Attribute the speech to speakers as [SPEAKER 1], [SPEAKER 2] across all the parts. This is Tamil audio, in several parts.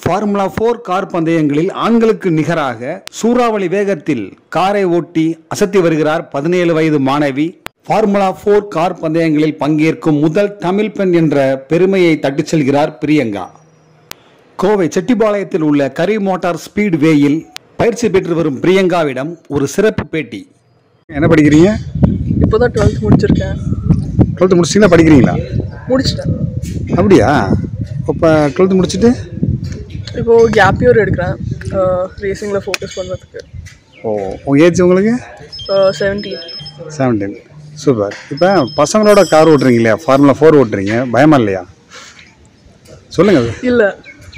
[SPEAKER 1] ஃபார்முலா ஃபோர் கார் பந்தயங்களில் ஆண்களுக்கு நிகராக சூறாவளி வேகத்தில் காரை ஓட்டி அசத்தி வருகிறார் பதினேழு வயது மாணவி ஃபார்முலா ஃபோர் கார் பந்தயங்களில் பங்கேற்கும் முதல் தமிழ் பெண் என்ற பெருமையை தட்டிச் செல்கிறார் பிரியங்கா கோவை செட்டிபாளையத்தில் உள்ள கரி மோட்டார் ஸ்பீட் வேயில் பயிற்சி பெற்று வரும் பிரியங்காவிடம் ஒரு சிறப்பு பேட்டி
[SPEAKER 2] என்ன படிக்கிறீங்க
[SPEAKER 3] இப்போ தான் டுவெல்த் முடிச்சிருக்கேன்
[SPEAKER 2] டுவெல்த்து முடிச்சிங்கன்னா படிக்கிறீங்களா
[SPEAKER 3] முடிச்சிட்டேன்
[SPEAKER 2] அப்படியா இப்போ டுவெல்த்து முடிச்சுட்டு
[SPEAKER 3] இப்போது கேப் இயர் எடுக்கிறேன் ரேசிங்கில் ஃபோக்கஸ் பண்ணுறதுக்கு
[SPEAKER 2] ஓ உங்கள் ஏஜ் உங்களுக்கு
[SPEAKER 3] செவன்டீன்
[SPEAKER 2] செவன்டீன் சூப்பர் இப்போ பசங்களோட கார் ஓட்டுறீங்க இல்லையா ஃபார்முலா ஃபோர் ஓட்டுறீங்க பயமா இல்லையா சொல்லுங்கள்
[SPEAKER 3] இல்லை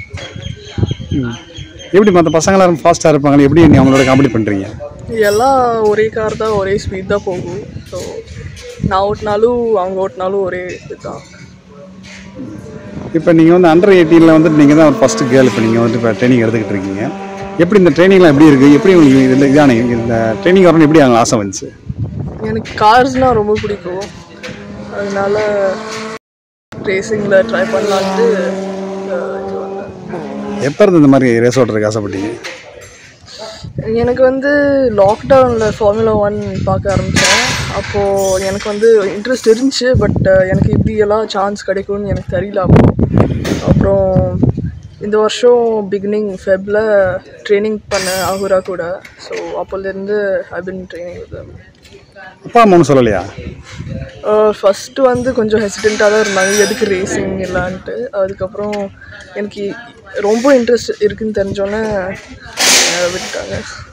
[SPEAKER 2] எப்படி மற்ற பசங்களாம் ஃபாஸ்ட்டாக இருப்பாங்களே எப்படி நீ அவங்களோட காமெடி பண்ணுறீங்க
[SPEAKER 3] எல்லாம் ஒரே கார் தான் ஒரே ஸ்பீட் தான் போகும் ஸோ நான் ஓட்டினாலும் அவங்க ஓட்டினாலும் ஒரே இது தான்
[SPEAKER 2] இப்போ நீங்கள் வந்து அண்டர் எயிட்டீனில் வந்துட்டு நீங்கள் தான் ஃபஸ்ட்டு கேர்ள் இப்போ நீங்கள் வந்து இப்போ ட்ரைனிங் எடுத்துக்கிட்டு இருக்கீங்க எப்படி இந்த ட்ரைனிங்லாம் எப்படி இருக்குது எப்படி உங்களுக்கு இதில் இதான இந்த ட்ரைனிங் வரணும் எப்படி அவங்க ஆசை வந்துச்சு
[SPEAKER 3] எனக்கு கார்ஸ்னால் ரொம்ப பிடிக்கும் அதனால ரேசிங்கில் ட்ரை பண்ணலான்ட்டு அஹ், இது வந்தேன்
[SPEAKER 2] எப்போ இருந்து இந்த மாதிரி ரேஸ் ஓட்டுறதுக்கு ஆசைப்பட்டீங்க
[SPEAKER 3] எனக்கு வந்து லாக்டவுனில் ஃபார்முலா ஒன் பார்க்க ஆரம்பித்தேன் அப்போது எனக்கு வந்து இன்ட்ரெஸ்ட் இருந்துச்சு பட் எனக்கு இப்படியெல்லாம் சான்ஸ் கிடைக்கும்னு எனக்கு தெரியல அப்போ அப்புறம் இந்த வருஷம் பிகினிங் ஃபெப்பில் ட்ரைனிங் பண்ணேன் ஆகுரா கூட ஸோ அப்போலேருந்து ஐ பின் ட்ரைனிங் வித்
[SPEAKER 2] அப்பா அம்மான்னு சொல்லலையா
[SPEAKER 3] ஃபஸ்ட்டு வந்து கொஞ்சம் ஹெசிடெண்ட்டாக தான் இருந்தாங்க எதுக்கு ரேசிங் இல்லான்ட்டு அதுக்கப்புறம் எனக்கு ரொம்ப இன்ட்ரெஸ்ட் இருக்குன்னு தெரிஞ்சோன்னே அஹ், விட்டுட்டாங்க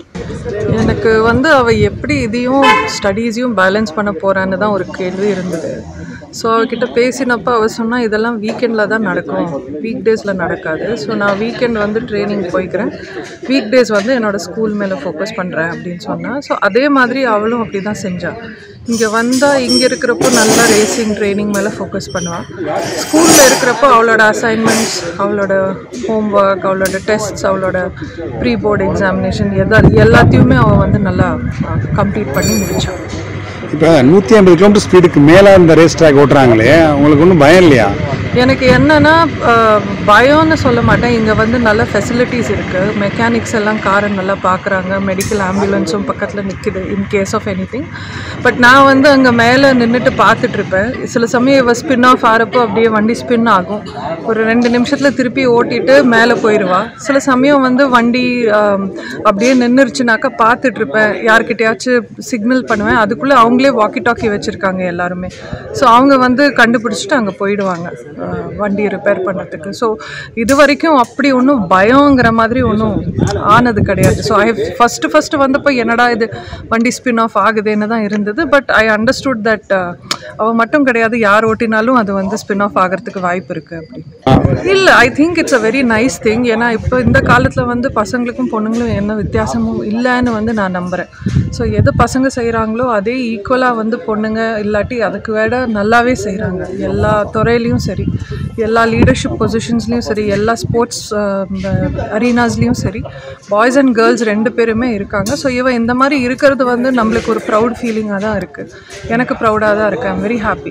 [SPEAKER 4] எனக்கு வந்து அவள் எப்படி இதையும் ஸ்டடீஸையும் பேலன்ஸ் பண்ண போகிறான்னு தான் ஒரு கேள்வி இருந்தது ஸோ அவகிட்ட பேசினப்போ அவள் சொன்னா இதெல்லாம் வீக்கெண்டில் தான் நடக்கும் வீக் டேஸில் நடக்காது ஸோ நான் வீக்கெண்ட் வந்து ட்ரைனிங் போய்க்கிறேன் வீக் டேஸ் வந்து என்னோட ஸ்கூல் மேலே ஃபோக்கஸ் பண்ணுறேன் அப்படின்னு சொன்னான் ஸோ அதே மாதிரி அவளும் அப்படி தான் செஞ்சாள் இங்கே வந்தால் இங்கே இருக்கிறப்போ நல்லா ரேசிங் ட்ரைனிங் மேலே ஃபோக்கஸ் பண்ணுவாள் ஸ்கூலில் இருக்கிறப்போ அவளோட அசைன்மெண்ட்ஸ் அவளோட ஹோம்ஒர்க் அவளோட டெஸ்ட்ஸ் அவளோட ப்ரீ போர்டு எக்ஸாமினேஷன் எதா எல்லாத்தையுமே அவள் வந்து நல்லா கம்ப்ளீட் பண்ணி முடிச்சாள்
[SPEAKER 2] இப்போ நூற்றி ஐம்பது கிலோமீட்டர் ஸ்பீடுக்கு மேலே இந்த ரேஸ் ட்ராக் ஓட்டுறாங்களே உங்களுக்கு ஒன்றும் பயம் இல்லையா
[SPEAKER 4] எனக்கு என்னன்னா அஹ், பயம்னு சொல்ல மாட்டேன் இங்கே வந்து நல்ல ஃபெசிலிட்டிஸ் இருக்குது மெக்கானிக்ஸ் எல்லாம் காரை நல்லா பார்க்குறாங்க மெடிக்கல் ஆம்புலன்ஸும் பக்கத்தில் நிற்குது in case of anything but நான் வந்து அங்கே மேலே நின்றுட்டு பார்த்துட்ருப்பேன் சில சமயம் இவ ஸ்பின் ஆஃப் ஆகிறப்போ அப்படியே வண்டி ஸ்பின் ஆகும் ஒரு ரெண்டு நிமிஷத்தில் திருப்பி ஓட்டிட்டு மேலே போயிடுவா சில சமயம் வந்து வண்டி ஆம், அப்படியே நின்றுச்சுனாக்கா பார்த்துட்ருப்பேன் யார்கிட்டயாச்சும் சிக்னல் பண்ணுவேன் அதுக்குள்ளே அவங்களே வாக்கி டாக்கி வச்சுருக்காங்க எல்லாருமே ஸோ அவங்க வந்து கண்டுபிடிச்சிட்டு அங்கே போயிடுவாங்க அஹ், வண்டி ரிப்பேர் பண்ணுறதுக்கு ஸோ இது வரைக்கும் அப்படி ஒன்றும் பயங்கிற மாதிரி ஒன்றும் ஆனது கிடையாது ஸோ ஐ ஃபஸ்ட்டு ஃபஸ்ட்டு வந்தப்போ என்னடா இது வண்டி ஸ்பின் ஆஃப் ஆகுதுன்னு தான் இருந்தது பட் ஐ அண்டர்ஸ்டுட் தட் அவள் மட்டும் கிடையாது யார் ஓட்டினாலும் அது வந்து ஸ்பின் ஆஃப் ஆகிறதுக்கு வாய்ப்பு இருக்குது அப்படி இல்லை I think it's a very nice thing ஏன்னா இப்போ இந்த காலத்தில் வந்து பசங்களுக்கும் பொண்ணுங்களும் என்ன வித்தியாசமும் இல்லைன்னு வந்து நான் நம்புகிறேன் ஸோ எது பசங்க செய்கிறாங்களோ அதே ஈக்குவலாக வந்து பொண்ணுங்க இல்லாட்டி அதுக்கு விட நல்லாவே செய்கிறாங்க எல்லா துறையிலையும் சரி எல்லா லீடர்ஷிப் பொசிஷன்ஸ்லேயும் சரி எல்லா ஸ்போர்ட்ஸ் அரீனாஸ்லேயும் சரி பாய்ஸ் அண்ட் கேர்ள்ஸ் ரெண்டு பேருமே இருக்காங்க ஸோ இவ இந்த மாதிரி இருக்கிறது வந்து நம்மளுக்கு ஒரு ப்ரௌட் ஃபீலிங்காக தான் இருக்குது எனக்கு ப்ரௌடாக தான் இருக்குது I'm very happy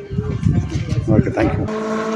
[SPEAKER 2] okay thank you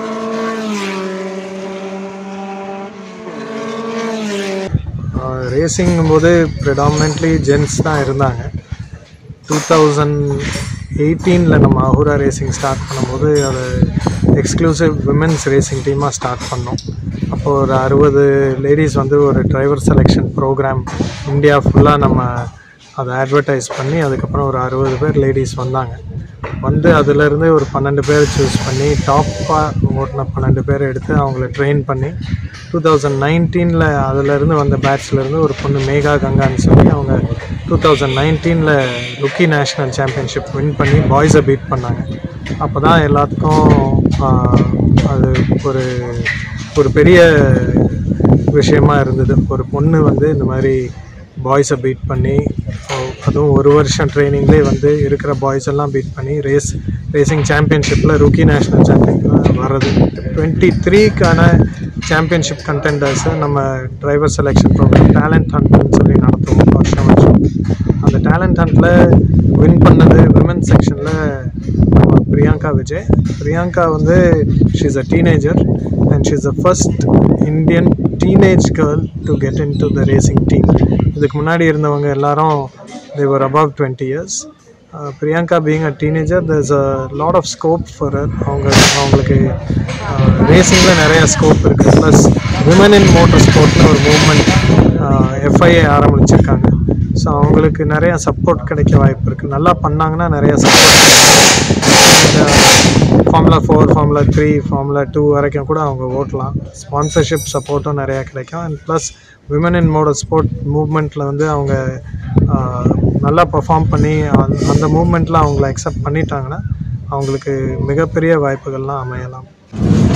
[SPEAKER 5] ரேசிங்கும் போது ப்ரிடாமினென்ட்லி ஜென்ஸ் தான் இருந்தாங்க டூ தௌசண்ட் எயிட்டீனில் நம்ம அஹுரா ரேசிங் ஸ்டார்ட் பண்ணும்போது அது எக்ஸ்க்ளூசிவ் விமென்ஸ் ரேசிங் டீமாக ஸ்டார்ட் பண்ணோம் அப்போது ஒரு அறுபது லேடிஸ் வந்து ஒரு டிரைவர் செலெக்ஷன் ப்ரோக்ராம் இந்தியா ஃபுல்லாக நம்ம அதை அட்வர்டைஸ் பண்ணி அதுக்கப்புறம் ஒரு அறுபது பேர் லேடிஸ் வந்தாங்க வந்து அதுலேருந்து ஒரு பன்னெண்டு பேர் சூஸ் பண்ணி டாப்பாக ஓட்டின பன்னெண்டு பேர் எடுத்து அவங்கள ட்ரெயின் பண்ணி டூ தௌசண்ட் நைன்டீனில் அதுலேருந்து வந்த பேட்ச்லேருந்து ஒரு பொண்ணு மேகா கங்கான்னு சொல்லி அவங்க டூ தௌசண்ட் நைன்டீனில் லுக்கி நேஷ்னல் சாம்பியன்ஷிப் வின் பண்ணி பாய்ஸை பீட் பண்ணாங்க அப்போ தான் எல்லாத்துக்கும் ஆஹ், அது ஒரு ஒரு பெரிய விஷயமா இருந்தது ஒரு பொண்ணு வந்து இந்த மாதிரி பாய்ஸை பீட் பண்ணி அஹ், அதுவும் ஒரு வருஷம் ட்ரைனிங்லேயே வந்து இருக்கிற பாய்ஸ் எல்லாம் பீட் பண்ணி ரேஸ் ரேசிங் சாம்பியன்ஷிப்பில் ருக்கி நேஷ்னல் சாம்பியன் வர்றது டுவெண்ட்டி த்ரீக்கான சாம்பியன்ஷிப் கண்டெண்டர்ஸை நம்ம டிரைவர் செலெக்ஷன் ப்ரோக்ராம் டேலண்ட் ஹண்ட்னு சொல்லி நடத்துவோம் வருஷம் வருஷம் அந்த டேலண்ட் ஹண்ட்டில் வின் பண்ணது விமன் செக்ஷனில் நம்ம பிரியங்கா விஜய் பிரியங்கா வந்து she's a teenager and she's a first Indian teenage girl to get into the racing team இதுக்கு முன்னாடி இருந்தவங்க எல்லாரும் they were above twenty years Priyanka being a teenager there's a lot of scope for அவங்க அவங்களுக்கு ரேசிங்கில் நிறைய ஸ்கோப் இருக்குது ப்ளஸ் விமன் இன் மோட்டர் ஸ்போர்ட்னு ஒரு மூவ்மெண்ட் எஃப்ஐஏ ஆரம்பிச்சிருக்காங்க ஸோ அவங்களுக்கு நிறைய சப்போர்ட் கிடைக்க வாய்ப்பு இருக்குது நல்லா பண்ணாங்கன்னா நிறைய support formula four formula three formula two வரைக்கும் கூட அவங்க ஓட்டலாம் ஸ்பான்சர்ஷிப் சப்போர்ட்டும் நிறையா கிடைக்கும் and plus women in motor sport மூவ்மெண்ட்டில் வந்து அவங்க ஆஹ், நல்லா பெர்ஃபார்ம் பண்ணி அந்த- அந்த மூவ்மெண்ட்டில் அவங்கள அக்செப்ட் பண்ணிட்டாங்கன்னா அவங்களுக்கு மிகப்பெரிய வாய்ப்புகள்லாம் அமையலாம்